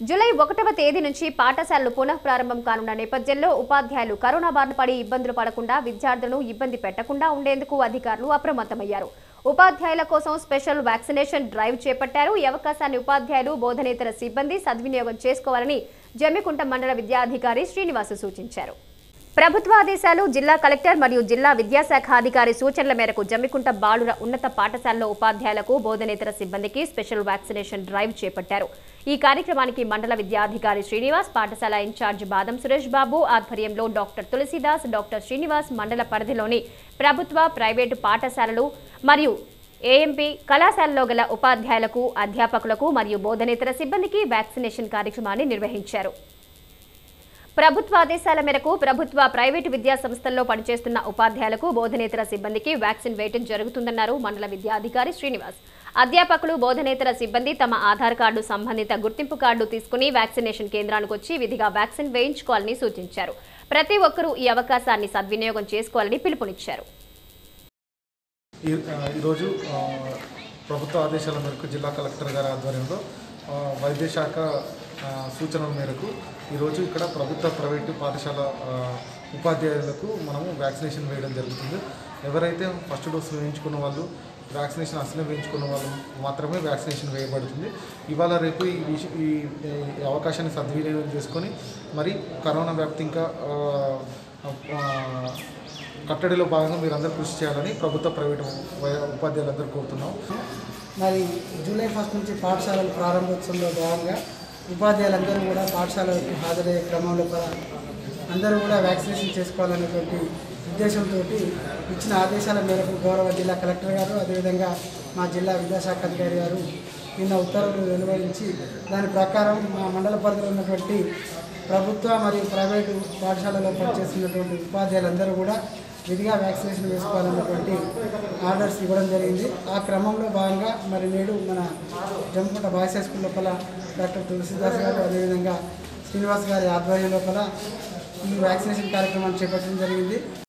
July ఒకటవ తేదీ నుంచి పాఠశాలలు పునః ప్రారంభం కానున్న నేపథ్యంలో ఉపాధ్యాయులు కరోనా బారిన పడి ఇబ్బందులు పడకుండా విద్యార్థులను ఇబ్బంది పెట్టకుండా ఉండేందుకు అధికారులు అప్రమత్తమయ్యారు ఉపాధ్యాయుల కోసం స్పెషల్ వ్యాక్సినేషన్ డ్రైవ్ చేపట్టారు ఈ అవకాశాన్ని ఉపాధ్యాయులు బోధనేతర సిబ్బంది సద్వినియోగం చేసుకోవాలని జమ్మికుంట మండల విద్యాధికారి శ్రీనివాసు సూచించారు ప్రభుత్వ ఆదేశాలు జిల్లా కలెక్టర్ మరియు జిల్లా విద్యాశాఖ అధికారి సూచనల మేరకు జమ్మికుంట బాలుర ఉన్నత పాఠశాలలో ఉపాధ్యాయులకు బోధనేతర సిబ్బందికి స్పెషల్ వ్యాక్సినేషన్ డ్రైవ్ చేపట్టారు ఈ కార్యక్రమానికి మండల విద్యాధికారి శ్రీనివాస్ పాఠశాల ఇన్ఛార్జ్ బాదం సురేష్ బాబు ఆధ్వర్యంలో డాక్టర్ తులసిదాస్ డాక్టర్ శ్రీనివాస్ మండల పరిధిలోని ప్రభుత్వ ప్రైవేటు పాఠశాలలు మరియు ఏఎంపీ కళాశాలలో గల ఉపాధ్యాయులకు అధ్యాపకులకు మరియు బోధనేతర సిబ్బందికి వ్యాక్సినేషన్ కార్యక్రమాన్ని నిర్వహించారు ప్రభుత్వ ఆదేశాల మేరకు ప్రభుత్వ ప్రైవేటు విద్యా సంస్థల్లో పనిచేస్తున్న ఉపాధ్యాయులకు బోధనేతర సిబ్బందికి వ్యాక్సిన్ వేయటం జరుగుతుందన్నారు మండల విద్యాధికారి శ్రీనివాస్ అధ్యాపకులు బోధనేతర సిబ్బంది తమ ఆధార్ కార్డు సంబంధిత గుర్తింపు కార్డు తీసుకుని వ్యాక్సినేషన్ కేంద్రానికి వచ్చి విధిగా వ్యాక్సిన్ వేయించుకోవాలని సూచించారు ప్రతి ఒక్కరూ ఈ అవకాశాన్ని సద్వినియోగం చేసుకోవాలని పిలుపునిచ్చారు ఈ ఆ, ఈరోజు ఆ, ప్రభుత్వ ఆదేశాల మేరకు జిల్లా కలెక్టర్ గారి ఆధ్వర్యంలో ఆ, వైద్య శాఖ ఆ, సూచనల మేరకు ఈరోజు ఇక్కడ ప్రభుత్వ ప్రైవేటు పాఠశాల ఆ, ఉపాధ్యాయులకు మనము వ్యాక్సినేషన్ వేయడం జరుగుతుంది ఎవరైతే ఫస్ట్ డోస్ వేయించుకున్న వాళ్ళు వ్యాక్సినేషన్ అసలు వేయించుకున్న వాళ్ళు మాత్రమే వ్యాక్సినేషన్ వేయబడుతుంది ఇవాళ రేపు ఈ విష ఈ ఈ అవకాశాన్ని సద్వినియోగం చేసుకొని మరి కరోనా వ్యాప్తి ఇంకా ఆ, ఆ, కట్టడిలో భాగంగా మీరందరూ కృషి చేయాలని ప్రభుత్వ ప్రైవేటు వై- ఉపాధ్యాయులందరూ కోరుతున్నాం మరి జూలై ఫస్ట్ నుంచి పాఠశాలల ప్రారంభోత్సవంలో భాగంగా ఉపాధ్యాయులందరూ కూడా పాఠశాలకు హాజరయ్యే క్రమంలో కూడా అందరూ కూడా వ్యాక్సినేషన్ చేసుకోవాలనేటువంటి ఉద్దేశంతో ఇచ్చిన ఆదేశాల మేరకు గౌరవ జిల్లా కలెక్టర్ గారు అదేవిధంగా మా జిల్లా విద్యాశాఖ అధికారి గారు నిన్న ఉత్తర్వులు వెలువరించి దాని ప్రకారం మా మండల పరిధిలో ఉన్నటువంటి ప్రభుత్వ మరియు ప్రైవేటు పాఠశాలలో పనిచేస్తున్నటువంటి ఉపాధ్యాయులందరూ కూడా విధిగా వ్యాక్సినేషన్ వేసుకోవాలన్నటువంటి ఆర్డర్స్ ఇవ్వడం జరిగింది ఆ క్రమంలో భాగంగా మరి నేడు మన జమ్ముకుంట బాయ్స్ హై స్కూల్ లోపల డాక్టర్ తులసిదాస్ గారు అదేవిధంగా శ్రీనివాస్ గారి ఆధ్వర్యం లోపల ఈ వ్యాక్సినేషన్ కార్యక్రమాన్ని చేపట్టడం జరిగింది